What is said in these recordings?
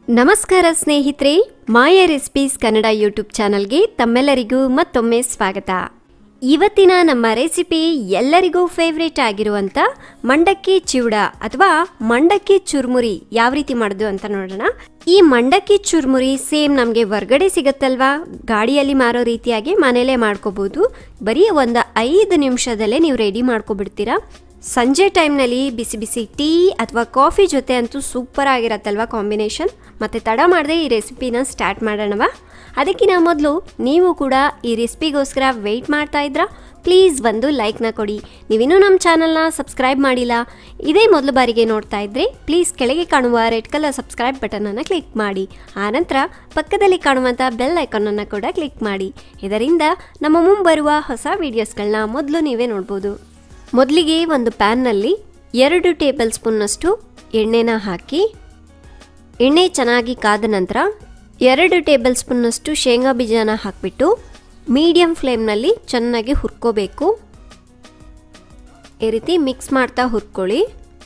ನಮಸ್ಕಾರ ಸ್ನೇಹಿತರೆ ಮಾಯ recipes Kannada YouTube ಚಾನಲ್ಗೆ ತಮ್ಮೆಲ್ಲರಿಗೂ ಮತ್ತೊಮ್ಮೆ ಸ್ವಾಗತ ಇವತ್ತಿನ ನಮ್ಮ ರೆಸಿಪಿ ಎಲ್ಲರಿಗೂ ಫೇವ್ರೇಟ್ ಆಗಿರುವಂಥ ಮಂಡಕ್ಕಿ ಚಿವಡ ಅಥವಾ ಮಂಡಕ್ಕಿ ಚುರ್ಮುರಿ ಯಾವ ರೀತಿ ಮಾಡೋದು ಅಂತ ನೋಡೋಣ ಈ ಮಂಡಕ್ಕಿ ಚುರ್ಮುರಿ ಸೇಮ್ ನಮಗೆ ಹೊರ್ಗಡೆ ಸಿಗುತ್ತಲ್ವಾ ಗಾಡಿಯಲ್ಲಿ ಮಾರೋ ರೀತಿಯಾಗಿ ಮನೇಲೇ ಮಾಡ್ಕೋಬೋದು ಬರೀ ಒಂದು ಐದು ನಿಮಿಷದಲ್ಲೇ ನೀವು ರೆಡಿ ಮಾಡ್ಕೊಬಿಡ್ತೀರಾ ಸಂಜೆ ಟೈಮ್ನಲ್ಲಿ ಬಿಸಿ ಬಿಸಿ ಟೀ ಅಥವಾ ಕಾಫಿ ಜೊತೆ ಅಂತೂ ಸೂಪರ್ ಆಗಿರತ್ತಲ್ವ ಕಾಂಬಿನೇಷನ್ ಮತ್ತು ತಡ ಮಾಡದೆ ಈ ರೆಸಿಪಿನ ಸ್ಟಾರ್ಟ್ ಮಾಡೋಣವಾ ಅದಕ್ಕಿಂತ ಮೊದಲು ನೀವು ಕೂಡ ಈ ರೆಸಿಪಿಗೋಸ್ಕರ ವೆಯ್ಟ್ ಮಾಡ್ತಾ ಇದ್ರಾ ಪ್ಲೀಸ್ ಒಂದು ಲೈಕ್ನ ಕೊಡಿ ನೀವಿನ್ನೂ ನಮ್ಮ ಚಾನಲ್ನ ಸಬ್ಸ್ಕ್ರೈಬ್ ಮಾಡಿಲ್ಲ ಇದೇ ಮೊದಲು ಬಾರಿಗೆ ನೋಡ್ತಾ ಇದ್ದರೆ ಪ್ಲೀಸ್ ಕೆಳಗೆ ಕಾಣುವ ರೆಡ್ ಕಲರ್ ಸಬ್ಸ್ಕ್ರೈಬ್ ಬಟನನ್ನು ಕ್ಲಿಕ್ ಮಾಡಿ ಆನಂತರ ಪಕ್ಕದಲ್ಲಿ ಕಾಣುವಂಥ ಬೆಲ್ ಐಕಾನನ್ನು ಕೂಡ ಕ್ಲಿಕ್ ಮಾಡಿ ಇದರಿಂದ ನಮ್ಮ ಮುಂಬರುವ ಹೊಸ ವೀಡಿಯೋಸ್ಗಳನ್ನ ಮೊದಲು ನೀವೇ ನೋಡ್ಬೋದು ಮೊದಲಿಗೆ ಒಂದು ಪ್ಯಾನ್ನಲ್ಲಿ ಎರಡು ಟೇಬಲ್ ಸ್ಪೂನ್ನಷ್ಟು ಎಣ್ಣೆನ ಹಾಕಿ ಎಣ್ಣೆ ಚೆನ್ನಾಗಿ ಕಾದ ನಂತರ ಎರಡು ಟೇಬಲ್ ಸ್ಪೂನ್ನಷ್ಟು ಶೇಂಗಾ ಬೀಜನ ಹಾಕಿಬಿಟ್ಟು ಮೀಡಿಯಮ್ ಫ್ಲೇಮ್ನಲ್ಲಿ ಚೆನ್ನಾಗಿ ಹುರ್ಕೋಬೇಕು ಈ ರೀತಿ ಮಿಕ್ಸ್ ಮಾಡ್ತಾ ಹುರ್ಕೊಳ್ಳಿ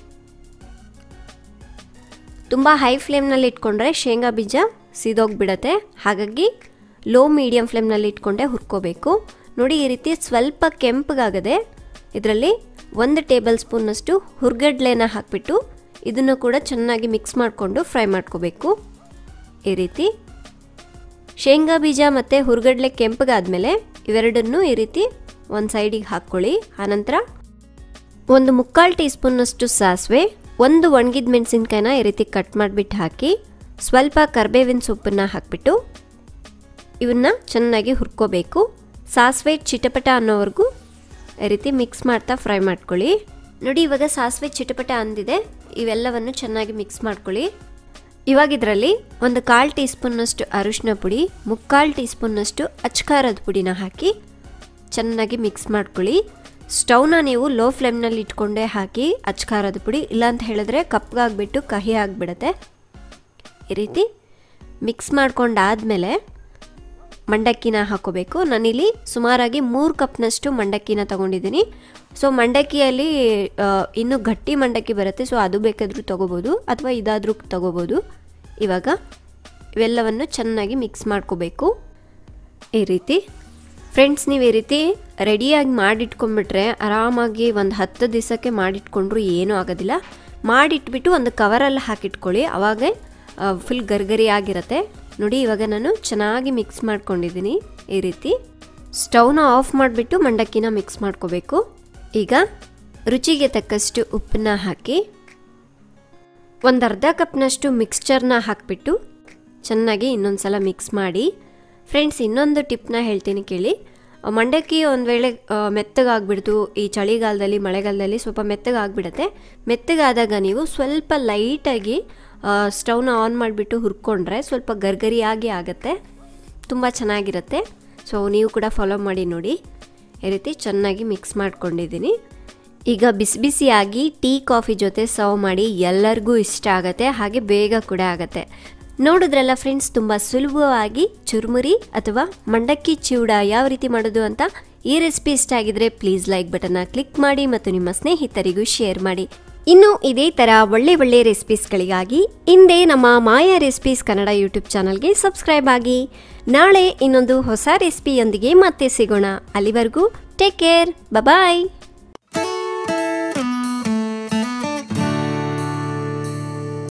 ತುಂಬ ಹೈ ಫ್ಲೇಮ್ನಲ್ಲಿ ಇಟ್ಕೊಂಡ್ರೆ ಶೇಂಗಾ ಬೀಜ ಸಿದೋಗ್ಬಿಡತ್ತೆ ಹಾಗಾಗಿ ಲೋ ಮೀಡಿಯಮ್ ಫ್ಲೇಮ್ನಲ್ಲಿ ಇಟ್ಕೊಂಡೆ ಹುರ್ಕೋಬೇಕು ನೋಡಿ ಈ ರೀತಿ ಸ್ವಲ್ಪ ಕೆಂಪಗಾಗದೆ ಇದರಲ್ಲಿ ಒಂದು ಟೇಬಲ್ ಸ್ಪೂನ್ನಷ್ಟು ಹುರ್ಗಡ್ಲೆನ ಹಾಕಿಬಿಟ್ಟು ಇದನ್ನು ಕೂಡ ಚೆನ್ನಾಗಿ ಮಿಕ್ಸ್ ಮಾಡಿಕೊಂಡು ಫ್ರೈ ಮಾಡ್ಕೋಬೇಕು ಈ ರೀತಿ ಶೇಂಗಾ ಬೀಜ ಮತ್ತು ಹುರ್ಗಡ್ಲೆ ಕೆಂಪಗಾದ್ಮೇಲೆ ಇವೆರಡನ್ನೂ ಈ ರೀತಿ ಒಂದು ಸೈಡಿಗೆ ಹಾಕ್ಕೊಳ್ಳಿ ಆನಂತರ ಒಂದು ಮುಕ್ಕಾಲು ಟೀ ಸ್ಪೂನ್ನಷ್ಟು ಸಾಸಿವೆ ಒಂದು ಒಣಗಿದ ಮೆಣಸಿನ್ಕಾಯಿನ ಈ ರೀತಿ ಕಟ್ ಮಾಡಿಬಿಟ್ಟು ಹಾಕಿ ಸ್ವಲ್ಪ ಕರ್ಬೇವಿನ ಸೊಪ್ಪನ್ನು ಹಾಕಿಬಿಟ್ಟು ಇವನ್ನ ಚೆನ್ನಾಗಿ ಹುರ್ಕೋಬೇಕು ಸಾಸಿವೆ ಚಿಟಪಟ ಅನ್ನೋವರೆಗೂ ಈ ರೀತಿ ಮಿಕ್ಸ್ ಮಾಡ್ತಾ ಫ್ರೈ ಮಾಡ್ಕೊಳ್ಳಿ ನೋಡಿ ಇವಾಗ ಸಾಸಿವೆ ಚಿಟಪಟ ಅಂದಿದೆ ಇವೆಲ್ಲವನ್ನು ಚೆನ್ನಾಗಿ ಮಿಕ್ಸ್ ಮಾಡ್ಕೊಳ್ಳಿ ಇವಾಗ ಇದರಲ್ಲಿ ಒಂದು ಕಾಲು ಟೀ ಸ್ಪೂನ್ನಷ್ಟು ಅರಿಶಿನ ಪುಡಿ ಮುಕ್ಕಾಲು ಟೀ ಸ್ಪೂನ್ನಷ್ಟು ಅಚ್ಕಾರದ ಪುಡಿನ ಹಾಕಿ ಚೆನ್ನಾಗಿ ಮಿಕ್ಸ್ ಮಾಡ್ಕೊಳ್ಳಿ ಸ್ಟವ್ನ ನೀವು ಲೋ ಫ್ಲೇಮ್ನಲ್ಲಿ ಇಟ್ಕೊಂಡೇ ಹಾಕಿ ಅಚ್ಕಾರದ ಪುಡಿ ಇಲ್ಲಾಂತ ಹೇಳಿದ್ರೆ ಕಪ್ಪಗಾಗ್ಬಿಟ್ಟು ಕಹಿ ಆಗಿಬಿಡತ್ತೆ ಈ ರೀತಿ ಮಿಕ್ಸ್ ಮಾಡ್ಕೊಂಡಾದಮೇಲೆ ಮಂಡಕ್ಕಿನ ಹಾಕೋಬೇಕು ನಾನಿಲ್ಲಿ ಸುಮಾರಾಗಿ ಮೂರು ಕಪ್ನಷ್ಟು ಮಂಡಕ್ಕಿನ ತೊಗೊಂಡಿದ್ದೀನಿ ಸೊ ಮಂಡಕ್ಕಿಯಲ್ಲಿ ಇನ್ನೂ ಗಟ್ಟಿ ಮಂಡಕ್ಕಿ ಬರುತ್ತೆ ಸೊ ಅದು ಬೇಕಾದರೂ ತೊಗೋಬೋದು ಅಥವಾ ಇದಾದರೂ ತೊಗೋಬೋದು ಇವಾಗ ಇವೆಲ್ಲವನ್ನು ಚೆನ್ನಾಗಿ ಮಿಕ್ಸ್ ಮಾಡ್ಕೋಬೇಕು ಈ ರೀತಿ ಫ್ರೆಂಡ್ಸ್ ನೀವು ಈ ರೀತಿ ರೆಡಿಯಾಗಿ ಮಾಡಿಟ್ಕೊಂಡ್ಬಿಟ್ರೆ ಆರಾಮಾಗಿ ಒಂದು ಹತ್ತು ದಿವಸಕ್ಕೆ ಮಾಡಿಟ್ಕೊಂಡ್ರು ಏನೂ ಆಗೋದಿಲ್ಲ ಮಾಡಿಟ್ಬಿಟ್ಟು ಒಂದು ಕವರಲ್ಲಿ ಹಾಕಿಟ್ಕೊಳ್ಳಿ ಅವಾಗ ಫುಲ್ ಗರ್ಗರಿ ಆಗಿರುತ್ತೆ ನೋಡಿ ಇವಾಗ ನಾನು ಚೆನ್ನಾಗಿ ಮಿಕ್ಸ್ ಮಾಡ್ಕೊಂಡಿದ್ದೀನಿ ಈ ರೀತಿ ಸ್ಟವ್ನ ಆಫ್ ಮಾಡಿಬಿಟ್ಟು ಮಂಡಕ್ಕಿನ ಮಿಕ್ಸ್ ಮಾಡ್ಕೋಬೇಕು ಈಗ ರುಚಿಗೆ ತಕ್ಕಷ್ಟು ಉಪ್ಪನ್ನ ಹಾಕಿ ಒಂದು ಅರ್ಧ ಕಪ್ನಷ್ಟು ಮಿಕ್ಸ್ಚರ್ನ ಹಾಕಿಬಿಟ್ಟು ಚೆನ್ನಾಗಿ ಇನ್ನೊಂದು ಸಲ ಮಿಕ್ಸ್ ಮಾಡಿ ಫ್ರೆಂಡ್ಸ್ ಇನ್ನೊಂದು ಟಿಪ್ನ ಹೇಳ್ತೀನಿ ಕೇಳಿ ಮಂಡಕ್ಕಿ ಒಂದು ವೇಳೆ ಮೆತ್ತಗಾಗ್ಬಿಡ್ತು ಈ ಚಳಿಗಾಲದಲ್ಲಿ ಮಳೆಗಾಲದಲ್ಲಿ ಸ್ವಲ್ಪ ಮೆತ್ತಗಾಗ್ಬಿಡತ್ತೆ ಮೆತ್ತಗಾದಾಗ ನೀವು ಸ್ವಲ್ಪ ಲೈಟಾಗಿ ಸ್ಟವ್ನ ಆನ್ ಮಾಡಿಬಿಟ್ಟು ಹುರ್ಕೊಂಡ್ರೆ ಸ್ವಲ್ಪ ಗರ್ಗರಿಯಾಗಿ ಆಗುತ್ತೆ ತುಂಬ ಚೆನ್ನಾಗಿರುತ್ತೆ ಸೊ ನೀವು ಕೂಡ ಫಾಲೋ ಮಾಡಿ ನೋಡಿ ಈ ರೀತಿ ಚೆನ್ನಾಗಿ ಮಿಕ್ಸ್ ಮಾಡ್ಕೊಂಡಿದ್ದೀನಿ ಈಗ ಬಿಸಿ ಬಿಸಿಯಾಗಿ ಟೀ ಕಾಫಿ ಜೊತೆ ಸರ್ವ್ ಮಾಡಿ ಎಲ್ಲರಿಗೂ ಇಷ್ಟ ಆಗುತ್ತೆ ಹಾಗೆ ಬೇಗ ಕೂಡ ಆಗುತ್ತೆ ನೋಡಿದ್ರಲ್ಲ ಫ್ರೆಂಡ್ಸ್ ತುಂಬ ಸುಲಭವಾಗಿ ಚುರುಮುರಿ ಅಥವಾ ಮಂಡಕ್ಕಿ ಚಿವಡ ಯಾವ ರೀತಿ ಮಾಡೋದು ಅಂತ ಈ ರೆಸಿಪಿ ಇಷ್ಟ ಆಗಿದ್ರೆ ಪ್ಲೀಸ್ ಲೈಕ್ ಬಟನ್ನ ಕ್ಲಿಕ್ ಮಾಡಿ ಮತ್ತು ನಿಮ್ಮ ಸ್ನೇಹಿತರಿಗೂ ಶೇರ್ ಮಾಡಿ ಇನ್ನು ಇದೇ ಥರ ಒಳ್ಳೆ ಒಳ್ಳೆ ರೆಸಿಪೀಸ್ಗಳಿಗಾಗಿ ಹಿಂದೆ ನಮ್ಮ ಮಾಯಾ ರೆಸಿಪೀಸ್ ಕನ್ನಡ ಯೂಟ್ಯೂಬ್ ಚಾನಲ್ಗೆ ಸಬ್ಸ್ಕ್ರೈಬ್ ಆಗಿ ನಾಳೆ ಇನ್ನೊಂದು ಹೊಸ ರೆಸಿಪಿಯೊಂದಿಗೆ ಮತ್ತೆ ಸಿಗೋಣ ಅಲ್ಲಿವರೆಗೂ ಟೇಕ್ ಕೇರ್ ಬಾಯ್